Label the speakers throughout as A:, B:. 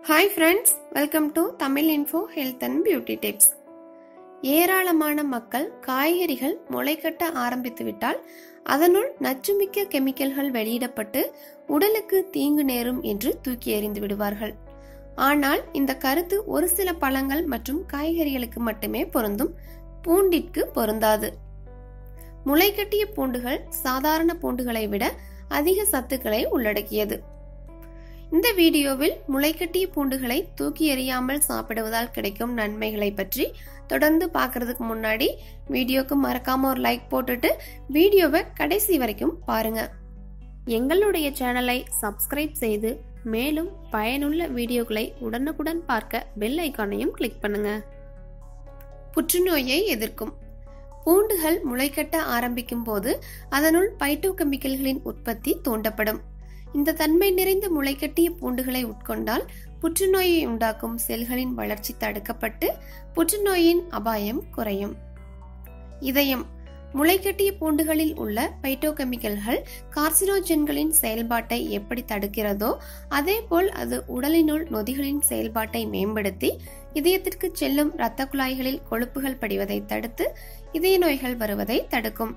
A: hi friends welcome to Tamil info health and beauty tips ஏராளமான மக்கள் காய்கறிகள் முளைக்கட்ட ஆரம்பித்து விட்டால் அதனுள் நச்சுமிக்க கெமிக்கல்கள் வெளியிடப்பட்டு உடலுக்கு தீங்கு நேரும் என்று தூக்கி எறிந்து விடுவார்கள் ஆனால் இந்த கருத்து ஒரு சில பழங்கள் மற்றும் காய்கறிகளுக்கு மட்டுமே பொருந்தும் பூண்டிற்கு பொருந்தாது முளைக்கட்டிய பூண்டுகள் சாதாரண பூண்டுகளை விட அதிக சத்துக்களை உள்ளடக்கியது இந்த வீடியோவில் முளைக்கட்டிய பூண்டுகளை தூக்கி எறியாமல் சாப்பிடுவதால் கிடைக்கும் நன்மைகளை பற்றி தொடர்ந்து பார்க்கறதுக்கு முன்னாடி வீடியோக்கு மறக்காம ஒரு லைக் போட்டுட்டு வீடியோவை கடைசி வரைக்கும் பாருங்க எங்களுடைய சேனலை சப்ஸ்கிரைப் செய்து மேலும் பயனுள்ள வீடியோக்களை உடனுக்குடன் பார்க்க பெல் ஐக்கானையும் கிளிக் பண்ணுங்க புற்றுநோயை எதிர்க்கும் பூண்டுகள் முளைக்கட்ட ஆரம்பிக்கும் போது அதனுள் பைட்டோகெமிக்கல்களின் உற்பத்தி தூண்டப்படும் இந்த தன்மை நிறைந்த முளைக்கட்டிய பூண்டுகளை உட்கொண்டால் புற்றுநோயை உண்டாக்கும் செல்களின் வளர்ச்சி தடுக்கப்பட்டு புற்றுநோயின் அபாயம் குறையும் இதயம் முளைக்கட்டிய பூண்டுகளில் உள்ள பைட்டோகெமிக்கல்கள் கார்சினோஜென்களின் செயல்பாட்டை எப்படி தடுக்கிறதோ அதேபோல் அது உடலினுள் நொதிகளின் செயல்பாட்டை மேம்படுத்தி இதயத்திற்கு செல்லும் இரத்த குழாய்களில் கொழுப்புகள் படிவதை தடுத்து இதய நோய்கள் வருவதை தடுக்கும்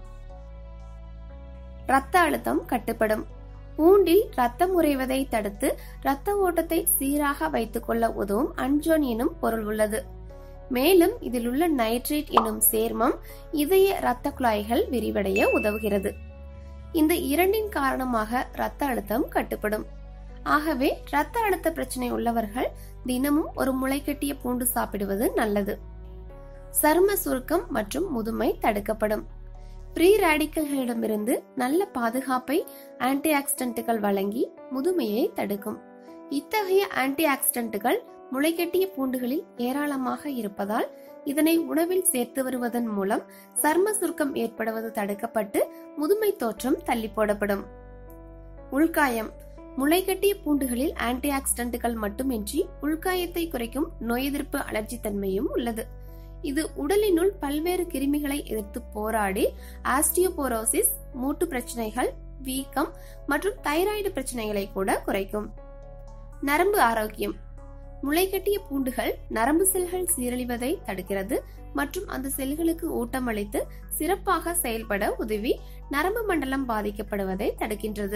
A: இரத்த அழுத்தம் கட்டுப்படும் பூண்டில் ரத்தம் உறைவதை தடுத்து இரத்த ஓட்டத்தை சீராக வைத்துக் கொள்ள உதவும் அன்ஜோன் எனும் பொருள் உள்ளது மேலும் இதில் உள்ள நைட்ரேட் எனும் சேர்மம் இதய இரத்த குழாய்கள் விரிவடைய உதவுகிறது இந்த இரண்டின் காரணமாக இரத்த அழுத்தம் கட்டுப்படும் ஆகவே இரத்த அழுத்த பிரச்சனை உள்ளவர்கள் தினமும் ஒரு முளைக்கட்டிய பூண்டு சாப்பிடுவது நல்லது சரும சுருக்கம் மற்றும் முதுமை தடுக்கப்படும் ப்ரீ ரேடிக்கல்களிடமிருந்து நல்ல பாதுகாப்பை ஆன்டி ஆக்சிடென்ட்டுகள் வழங்கி முதுமையை தடுக்கும் இத்தகைய ஆன்டி ஆக்சிடென்ட்டுகள் முளைக்கட்டிய பூண்டுகளில் ஏராளமாக இருப்பதால் இதனை உணவில் சேர்த்து வருவதன் மூலம் சர்ம சுருக்கம் ஏற்படுவது தடுக்கப்பட்டு முதுமை தோற்றம் தள்ளி போடப்படும் உள்காயம் முளைக்கட்டிய பூண்டுகளில் ஆன்டி ஆக்சிடென்ட்டுகள் மட்டுமின்றி உள்காயத்தை குறைக்கும் நோய் எதிர்ப்பு அலர்ஜி தன்மையும் உள்ளது இது உடலினுள் பல்வேறு கிருமிகளை எதிர்த்து போராடி ஆஸ்டியோபோரோசிஸ் மூட்டு பிரச்சனைகள் வீக்கம் மற்றும் தைராய்டு பிரச்சனைகளை கூட குறைக்கும் நரம்பு ஆரோக்கியம் முளைக்கட்டிய பூண்டுகள் நரம்பு செல்கள் சீரழிவதை தடுக்கிறது மற்றும் அந்த செல்களுக்கு ஊட்டமளித்து சிறப்பாக செயல்பட உதவி நரம்பு மண்டலம் பாதிக்கப்படுவதை தடுக்கின்றது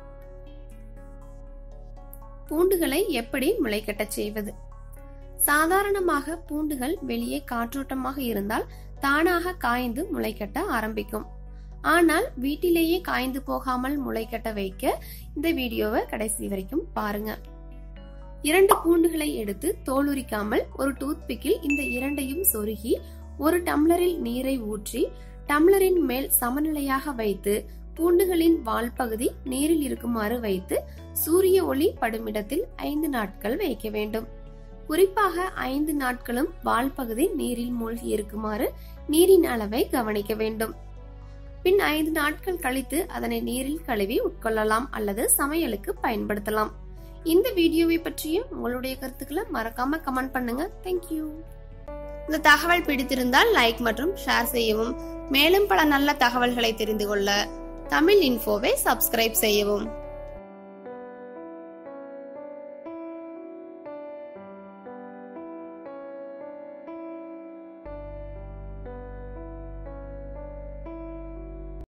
A: பூண்டுகளை எப்படி முளைக்கட்டச் செய்வது சாதாரணமாக பூண்டுகள் வெளியே காற்றோட்டமாக இருந்தால் தானாக காய்ந்து முளைக்கட்ட ஆரம்பிக்கும் ஆனால் வீட்டிலேயே காய்ந்து போகாமல் முளைக்கட்ட வைக்க இந்த வீடியோவை கடைசி வரைக்கும் பாருங்க இரண்டு பூண்டுகளை எடுத்து தோலுரிக்காமல் ஒரு டூத்பிக்கில் இந்த இரண்டையும் சொருகி ஒரு டம்ளரில் நீரை ஊற்றி டம்ளரின் மேல் சமநிலையாக வைத்து பூண்டுகளின் வால் பகுதி நீரில் இருக்குமாறு வைத்து சூரிய ஒளி படுமிடத்தில் ஐந்து நாட்கள் வைக்க வேண்டும் குறிப்பாக ஐந்து நாட்களும் வால் பகுதி நீரில் மூழ்கி இருக்குமாறு நீரின் அளவை கவனிக்க வேண்டும் பின் ஐந்து நாட்கள் கழித்து அதனை நீரில் கழுவி உட்கொள்ளலாம் அல்லது சமையலுக்கு பயன்படுத்தலாம் இந்த வீடியோவை பற்றிய உங்களுடைய கருத்துக்களை மறக்காம கமெண்ட் பண்ணுங்க தேங்க்யூ இந்த தகவல் பிடித்திருந்தால் லைக் மற்றும் ஷேர் செய்யவும் மேலும் பல நல்ல தகவல்களை தெரிந்து கொள்ள தமிழ் இன்ஃபோவை சப்ஸ்கிரைப் செய்யவும்